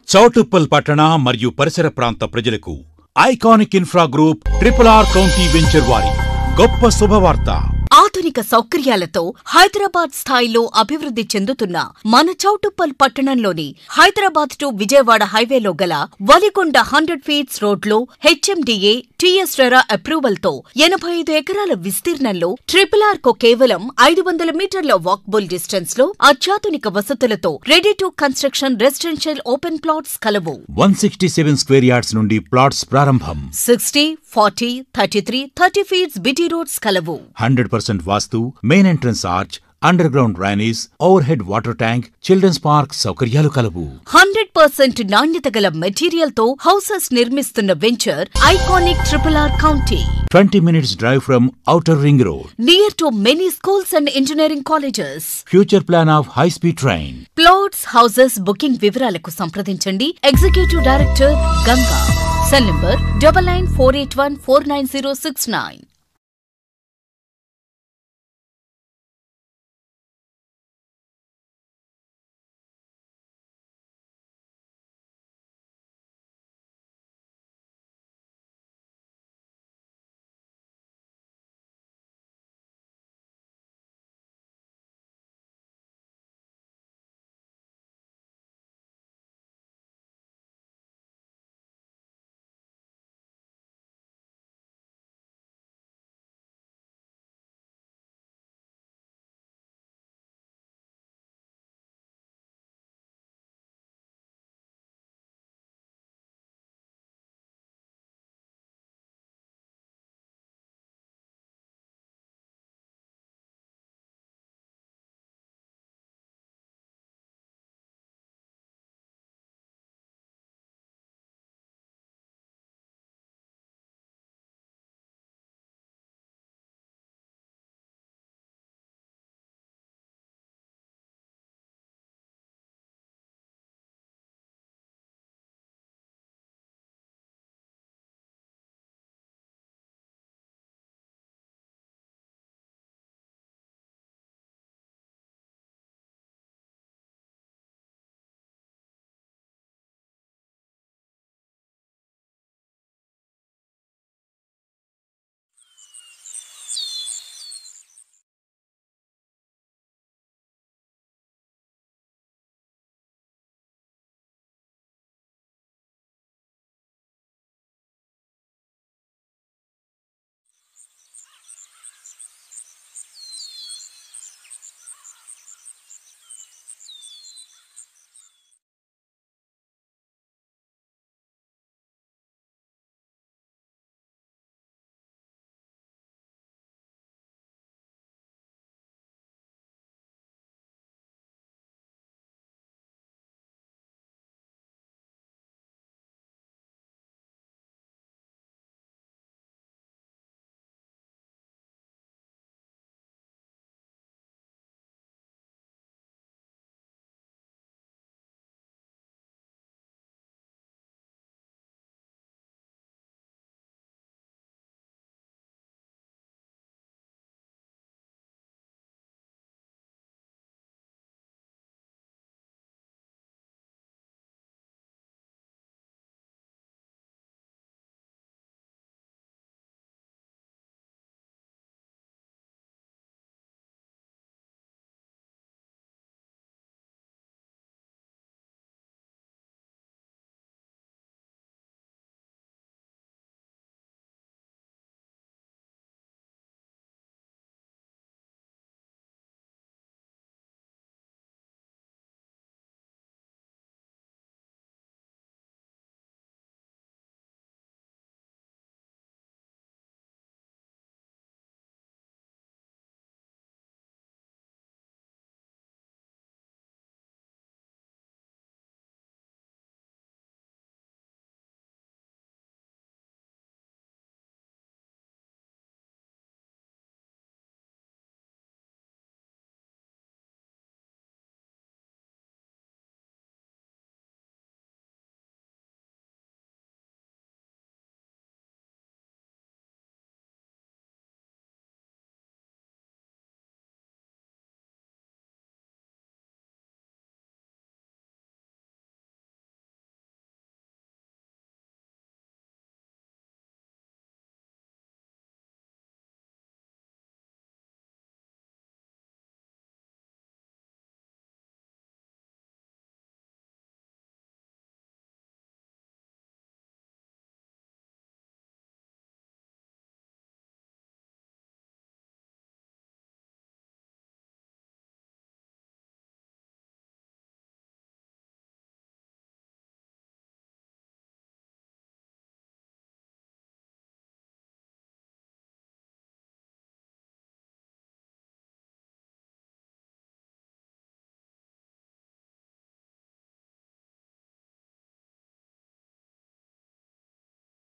చౌటుప్పల్ పట్టణ మరియు పరిసర ప్రాంత ప్రజలకు iconic infra group triple R county venture వారి గొప్ప శుభవార్త ఆధునిక సౌకర్యాలతో హైదరాబాద్ స్థాయిలో అభివృద్ధి చెందుతున్న మన చౌటుప్పల్ పట్టణంలోని హైదరాబాద్ టు విజయవాడ హైవేలో గల వలిగొండ హండ్రెడ్ ఫీట్స్ రోడ్లో హెచ్ఎండిఏ టిఎస్ రెరా అప్రూవల్ తో ఎనభై ఐదు ఎకరాల విస్తీర్ణంలో ట్రిపుల్ ఆర్ కు కేవలం ఐదు వందల మీటర్ల వాక్బుల్ డిస్టెన్స్ లో అత్యాధునిక వసతులతో ready to construction residential open plots కలవు one sixty seven square yards నుండి ప్లాట్స్ ప్రారంభం sixty forty thirty three thirty feets BT roads కలవు hundred percent vastu main entrance arch underground drainage overhead water tank children's park సౌకర్యాలు కలవు hundred percent నాణ్యత గల material తో houses నిర్మిస్తున్న venture iconic triple R county twenty minutes drive from outer ring road near to many schools and engineering colleges future plan of high speed train plots houses booking వివరాలకు సంప్రదించండి executive director Ganga cell number double nine four eight one four nine zero six nine